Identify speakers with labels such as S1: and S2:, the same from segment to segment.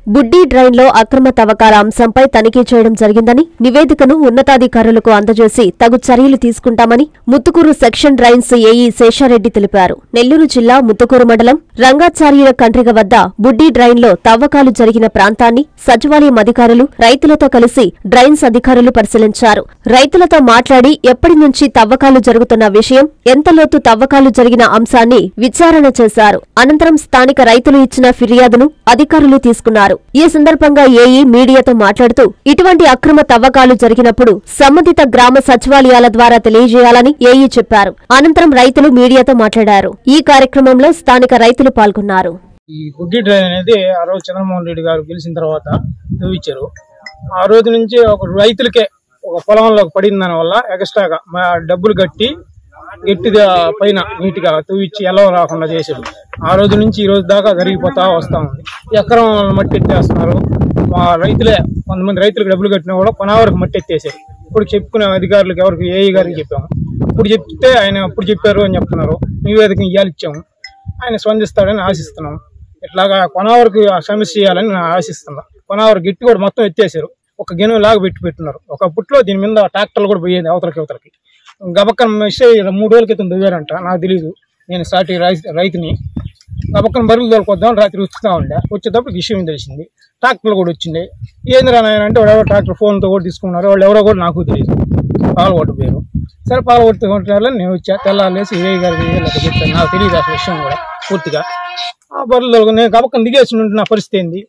S1: buddy డ్రైన్లో అక్రమ తవ్వకాల అంశంపై తనిఖీ చేయడం జరిగిందని నివేదికను ఉన్నతాధికారులకు అందజేసి తగు చర్యలు తీసుకుంటామని Muthukur section drains AE Sesha Reddy తెలిపారు నెల్లూరు జిల్లా ముత్తుకూరు మండలం రంగాచార్యుల కండ్రిగ వద్ద బుడ్డీ డ్రైన్లో తవ్వకాలు జరిగిన ప్రాంతాన్ని సచివాలయం అధికారులు రైతులతో కలిసి డ్రైన్స్ అధికారులు పరిశీలించారు రైతులతో మాట్లాడి ఎప్పటి నుంచి తవ్వకాలు జరుగుతున్న విషయం ఎంత లోతు తవ్వకాలు జరిగిన అంశాన్ని విచారణ చేశారు అనంతరం స్థానిక రైతులు ఇచ్చిన ఫిర్యాదును అధికారులు తీసుకున్నారు ఈ సందర్భంగా ఏఈ మీడియాతో మాట్లాడుతూ ఇటువంటి అక్రమ తవ్వకాలు జరిగినప్పుడు సంబంధిత గ్రామ సచివాలయాల ద్వారా తెలియజేయాలని ఏఈ చెప్పారు అనంతరం రైతులు మీడియాతో మాట్లాడారు ఈ కార్యక్రమంలో స్థానిక రైతులు పాల్గొన్నారు
S2: ఈ గుడ్డి డ్రైన్ అనేది ఆ రోజు చంద్రమోహన్ రెడ్డి గారు గెలిచిన తర్వాత తవ్వించారు ఆ రోజు నుంచి ఒక రైతులకే ఒక పొలంలోకి పడిన దాని వల్ల ఎక్స్ట్రాగా మా డబ్బులు కట్టి గట్టిగా పైన నీట్గా తవ్విచ్చి ఎలవ రాకుండా చేశారు ఆ రోజు నుంచి ఈ రోజు దాకా జరిగిపోతా వస్తా ఉంది ఎకరం మట్టి ఎత్తేస్తున్నారు మా రైతులే కొంతమంది రైతులకు డబ్బులు కట్టినా కూడా కొనవరకు మట్టి ఎత్తేసారు ఇప్పుడు చెప్పుకునే అధికారులకు ఎవరికి ఏఈ గారికి చెప్పాము ఇప్పుడు చెప్తే ఆయన అప్పుడు చెప్పారు అని చెప్తున్నారు నివేదిక ఇవ్వాలి ఇచ్చాము ఆయన స్పందిస్తాడని ఆశిస్తున్నాం ఇట్లాగా కొనవరకు ఆ సమస్య చేయాలని నేను ఆశిస్తున్నా కొనవరకు గిట్టి కూడా మొత్తం ఎత్తేసారు ఒక గిన్నె లాగా పెట్టి పెట్టున్నారు ఒక పుట్లో దీని మీద ట్రాక్టర్లు కూడా పోయేది అవతలకి అవతలకి గబక్కన మిస్ అయ్యి మూడు రోజుల క్రితం దిగారంట నాకు తెలియదు నేను సాటి రై- రైతుని గబక్కన బరువులు తోలుకొద్దాం రాత్రి వచ్చుతా ఉండే వచ్చేటప్పుడు విషయం తెలిసింది ట్రాక్టర్లు కూడా వచ్చింది ఏంది రా నాయన అంటే వాడు ఎవరో ట్రాక్టర్ ఫోన్తో కూడా తీసుకున్నారు వాళ్ళు ఎవరో కూడా నాకు తెలియదు పాల్గొట్టు పేరు సరే పాల్గొట్టు కొట్టాలని నేను వచ్చా తెల్లారేసి ఏ గారికి ఏ గారికి చెప్పాను నాకు తెలియదు అసలు విషయం కూడా పూర్తిగా ఆ బరువులు తోలుకొని నేను గబక్కన దిగేసి ఉంటే నా పరిస్థితి ఏంది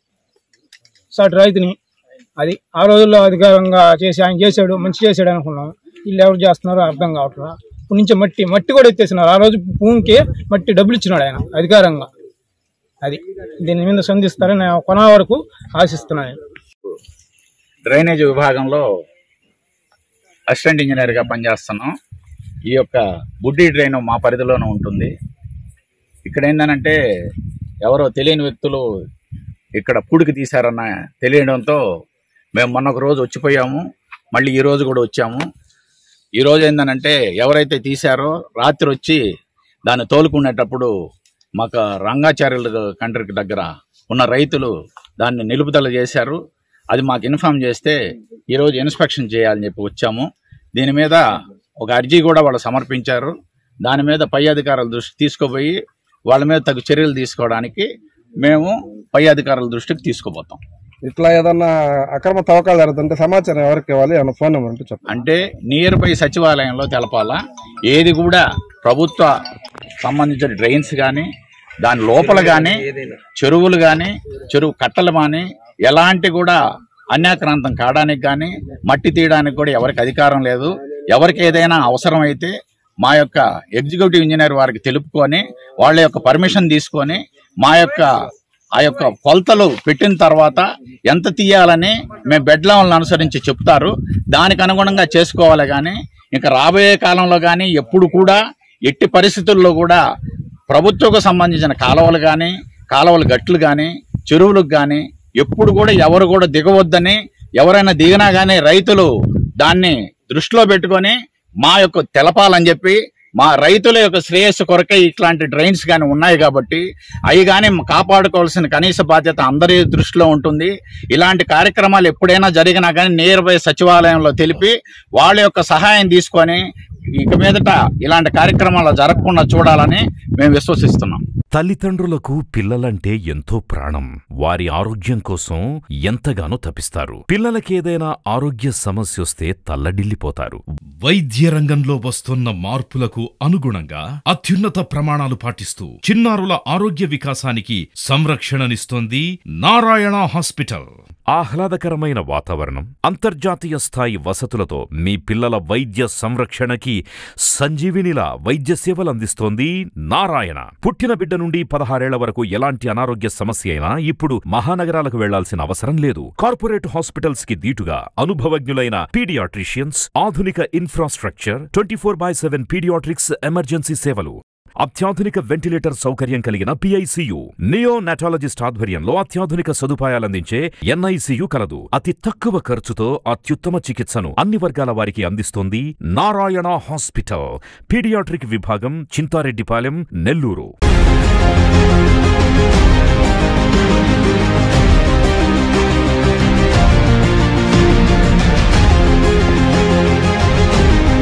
S2: సాటి రైతుని అది ఆ రోజుల్లో అధికారంగా చేసి ఆయన చేశాడు మంచి చేశాడు అనుకున్నాం వీళ్ళు ఎవరు చేస్తున్నారో అర్థం కావట్లేదు ఇప్పుడు నుంచి మట్టి మట్టి కూడా ఎత్తేసినారు ఆ రోజు భూమికి మట్టి డబ్బులు ఇచ్చినాడు ఆయన అధికారంగా అది దీని మీద సంధిస్తారని నేను కొన వరకు ఆశిస్తున్నాను
S3: డ్రైనేజ్ విభాగంలో అసిస్టెంట్ ఇంజనీర్గా పనిచేస్తున్నాం ఈ యొక్క బుడ్డి డ్రైన్ మా పరిధిలోనే ఉంటుంది ఇక్కడ ఏంటంటే ఎవరో తెలియని వ్యక్తులు ఇక్కడ పూడికి తీశారన్న తెలియడంతో మేము మొన్న ఒక రోజు వచ్చిపోయాము మళ్ళీ ఈ రోజు కూడా వచ్చాము ఈ రోజు ఏంటంటే ఎవరైతే తీశారో రాత్రి వచ్చి దాన్ని తోలుకునేటప్పుడు మాకు రంగాచార్యుల కంట్రీకి దగ్గర ఉన్న రైతులు దాన్ని నిలుపుదల చేశారు అది మాకు ఇన్ఫామ్ చేస్తే ఈరోజు ఇన్స్పెక్షన్ చేయాలని చెప్పి వచ్చాము దీని మీద ఒక అర్జీ కూడా వాళ్ళు సమర్పించారు దాని మీద పై అధికారుల దృష్టి తీసుకుపోయి వాళ్ళ మీద తగు చర్యలు తీసుకోవడానికి మేము పై అధికారుల దృష్టికి తీసుకుపోతాం
S4: ఇట్లా ఏదన్నా అక్రమ తవ్వకాలు జరుగుతుంటే సమాచారం ఎవరికి ఇవ్వాలి ఏమన్నా ఫోన్ నెంబర్ అంటే చెప్పండి
S3: అంటే నియర్ బై సచివాలయంలో తెలపాలా ఏది కూడా ప్రభుత్వ సంబంధించిన డ్రైన్స్ కానీ దాని లోపల కానీ చెరువులు కానీ చెరువు కట్టలు కానీ ఎలాంటి కూడా అన్యాక్రాంతం కావడానికి కానీ మట్టి తీయడానికి కూడా ఎవరికి అధికారం లేదు ఎవరికి ఏదైనా అవసరం అయితే మా యొక్క ఎగ్జిక్యూటివ్ ఇంజనీర్ వారికి తెలుపుకొని వాళ్ళ యొక్క పర్మిషన్ తీసుకొని మా యొక్క ఆ యొక్క కొలతలు పెట్టిన తర్వాత ఎంత తీయాలని మేము బెడ్ లెవెల్ని అనుసరించి చెప్తారు దానికి అనుగుణంగా చేసుకోవాలి కానీ ఇంకా రాబోయే కాలంలో కానీ ఎప్పుడు కూడా ఎట్టి పరిస్థితుల్లో కూడా ప్రభుత్వకు సంబంధించిన కాలువలు కానీ కాలువల గట్లు కానీ చెరువులకు కానీ ఎప్పుడు కూడా ఎవరు కూడా దిగవద్దని ఎవరైనా దిగినా కానీ రైతులు దాన్ని దృష్టిలో పెట్టుకొని మా యొక్క తెలపాలని చెప్పి మా రైతుల యొక్క శ్రేయస్సు కొరకే ఇట్లాంటి డ్రైన్స్ కానీ ఉన్నాయి కాబట్టి అవి కానీ కాపాడుకోవాల్సిన కనీస బాధ్యత అందరి దృష్టిలో ఉంటుంది ఇలాంటి కార్యక్రమాలు ఎప్పుడైనా జరిగినా కానీ నియర్ బై సచివాలయంలో తెలిపి వాళ్ళ యొక్క సహాయం తీసుకొని ఇక మీదట ఇలాంటి కార్యక్రమాలు జరగకుండా చూడాలని మేము విశ్వసిస్తున్నాం
S5: తల్లిదండ్రులకు పిల్లలంటే ఎంతో ప్రాణం వారి ఆరోగ్యం కోసం ఎంతగానో తపిస్తారు పిల్లలకేదైనా ఆరోగ్య సమస్యొస్తే తల్లడిల్లిపోతారు
S6: వైద్య రంగంలో వస్తున్న మార్పులకు అనుగుణంగా అత్యున్నత ప్రమాణాలు పాటిస్తూ చిన్నారుల ఆరోగ్య వికాసానికి సంరక్షణనిస్తోంది నారాయణ హాస్పిటల్
S5: ఆహ్లాదకరమైన వాతావరణం అంతర్జాతీయ స్థాయి వసతులతో మీ పిల్లల వైద్య సంరక్షణకి సంజీవినిలా వైద్య సేవలు అందిస్తోంది నారాయణ పుట్టిన బిడ్డ నుండి పదహారేళ్ల వరకు ఎలాంటి అనారోగ్య సమస్య అయినా ఇప్పుడు మహానగరాలకు వెళ్లాల్సిన అవసరం లేదు కార్పొరేట్ హాస్పిటల్స్ కి దీటుగా అనుభవజ్ఞులైన పీడియాట్రిషియన్స్ ఆధునిక infrastructure twenty four by seven paediatrics emergency సేవలు అత్యాధునిక వెంటిలేటర్ సౌకర్యం కలిగిన పిఐసియు నియో నాటాలజిస్ట్ ఆధ్వర్యంలో అత్యాధునిక సదుపాయాలందించే ఎన్ఐసియు కలదు అతి తక్కువ ఖర్చుతో అత్యుత్తమ చికిత్సను అన్ని వర్గాల వారికి అందిస్తోంది నారాయణ హాస్పిటల్ పీడియాట్రిక్ విభాగం చింతారెడ్డిపాలెం నెల్లూరు